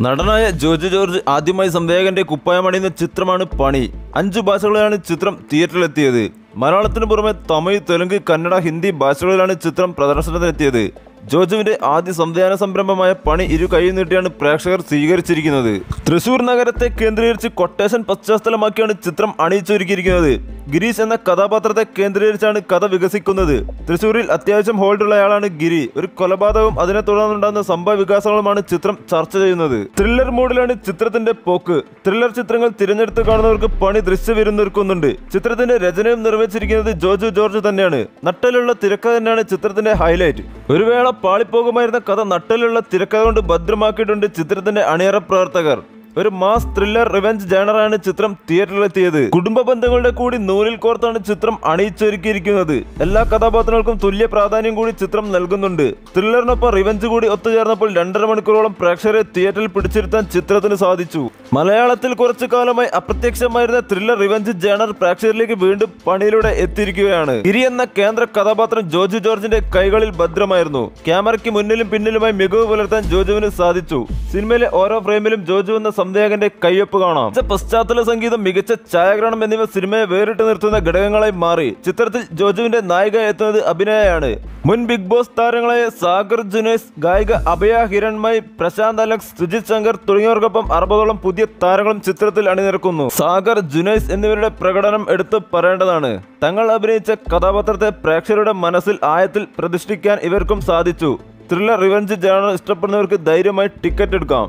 നടനായ George George ആദ്യമായി സംവേഗന്റെ കുപ്പായമണിയുന്ന ചിത്രമാണ് പണി അഞ്ചു ഭാഷകളിലാണ് ചിത്രം തിയേറ്ററിലെത്തിയത് മലയാളത്തിന് പുറമെ തമിഴ് തെലുങ്ക് കന്നഡ ഹിന്ദി ഭാഷകളിലാണ് ചിത്രം പ്രദർശനത്തിനെത്തിയത് ജോജുവിന്റെ ആദ്യ സംവിധാന സംരംഭമായ പണി ഇരു കൈ നീട്ടിയാണ് പ്രേക്ഷകർ സ്വീകരിച്ചിരിക്കുന്നത് തൃശൂർ നഗരത്തെ കേന്ദ്രീകരിച്ച് കൊട്ടേഷൻ പശ്ചാത്തലമാക്കിയാണ് ചിത്രം അണിയിച്ചൊരുക്കിയിരിക്കുന്നത് ഗിരീഷ് എന്ന കഥാപാത്രത്തെ കേന്ദ്രീകരിച്ചാണ് കഥ വികസിക്കുന്നത് തൃശൂരിൽ അത്യാവശ്യം ഹോൾഡുള്ളയാളാണ് ഗിരി ഒരു കൊലപാതകവും അതിനെ തുടർന്നുണ്ടാകുന്ന സംഭവ വികാസങ്ങളുമാണ് ചിത്രം ചർച്ച ചെയ്യുന്നത് ത്രില്ലർ മോഡിലാണ് ചിത്രത്തിന്റെ പോക്ക് ത്രില്ലർ ചിത്രങ്ങൾ തിരഞ്ഞെടുത്ത് കാണുന്നവർക്ക് പണി ദൃശ്യവിരുന്നൊരുക്കുന്നുണ്ട് ചിത്രത്തിന്റെ രചനയും നിർവഹിച്ചിരിക്കുന്നത് ജോജു ജോർജ് തന്നെയാണ് നട്ടലുള്ള തിരക്കഥ തന്നെയാണ് ചിത്രത്തിന്റെ ഹൈലൈറ്റ് ഒരു വേള പാളിപ്പോകുമായിരുന്ന കഥ നട്ടലുള്ള തിരക്കഥ കൊണ്ട് ഭദ്രമാക്കിയിട്ടുണ്ട് ചിത്രത്തിന്റെ അണിയറ പ്രവർത്തകർ ഒരു മാസ് ത്രില്ലർ റിവെഞ്ച് ജേണറാണ് ചിത്രം തിയേറ്ററിലെത്തിയത് കുടുംബ ബന്ധങ്ങളുടെ കൂടി നൂലിൽ കോർത്താണ് ചിത്രം അണിയിച്ചൊരുക്കിയിരിക്കുന്നത് എല്ലാ കഥാപാത്രങ്ങൾക്കും തുല്യ പ്രാധാന്യം കൂടി ചിത്രം നൽകുന്നുണ്ട് ത്രില്ലറിനൊപ്പം റിവെഞ്ച് കൂടി ഒത്തുചേർന്നപ്പോൾ രണ്ടര മണിക്കൂറോളം പ്രേക്ഷകരെ തിയേറ്ററിൽ പിടിച്ചിരുത്താൻ ചിത്രത്തിന് സാധിച്ചു മലയാളത്തിൽ കുറച്ചു കാലമായി അപ്രത്യക്ഷമായിരുന്ന ത്രില്ലർ റിവെഞ്ച് ജേണർ പ്രേക്ഷകരിലേക്ക് വീണ്ടും പണിയിലൂടെ എത്തിയിരിക്കുകയാണ് ഗിരി എന്ന കേന്ദ്ര കഥാപാത്രം ജോജു ജോർജിന്റെ കൈകളിൽ ഭദ്രമായിരുന്നു ക്യാമറയ്ക്ക് മുന്നിലും പിന്നിലുമായി മികവ് പുലർത്താൻ ജോജുവിന് സാധിച്ചു സിനിമയിലെ ഓരോ ഫ്രെയിമിലും ജോജു എന്ന സംവിധായകന്റെ കയ്യൊപ്പ് കാണാം മികച്ച പശ്ചാത്തല സംഗീതം മികച്ച ഛായാഗ്രഹണം എന്നിവ സിനിമയെ വേറിട്ട് നിർത്തുന്ന ഘടകങ്ങളായി മാറി ചിത്രത്തിൽ ജോജുവിന്റെ നായിക എത്തുന്നത് അഭിനയയാണ് മുൻ ബിഗ് ബോസ് താരങ്ങളായ സാഗർ ജുനേസ് ഗായിക അഭയ ഹിരൺമയ് പ്രശാന്ത് അലക്സ് സുജിത് ശങ്കർ തുടങ്ങിയവർക്കൊപ്പം അറുപതോളം പുതിയ താരങ്ങളും ചിത്രത്തിൽ അണിനിരക്കുന്നു സാഗർ ജുനൈസ് എന്നിവരുടെ പ്രകടനം എടുത്തു പറയേണ്ടതാണ് തങ്ങൾ അഭിനയിച്ച കഥാപാത്രത്തെ പ്രേക്ഷകരുടെ മനസ്സിൽ ആയത്തിൽ പ്രതിഷ്ഠിക്കാൻ ഇവർക്കും സാധിച്ചു ത്രില്ലർ റിവഞ്ച് ജാണർ ഇഷ്ടപ്പെടുന്നവർക്ക് ധൈര്യമായി ടിക്കറ്റ് എടുക്കാം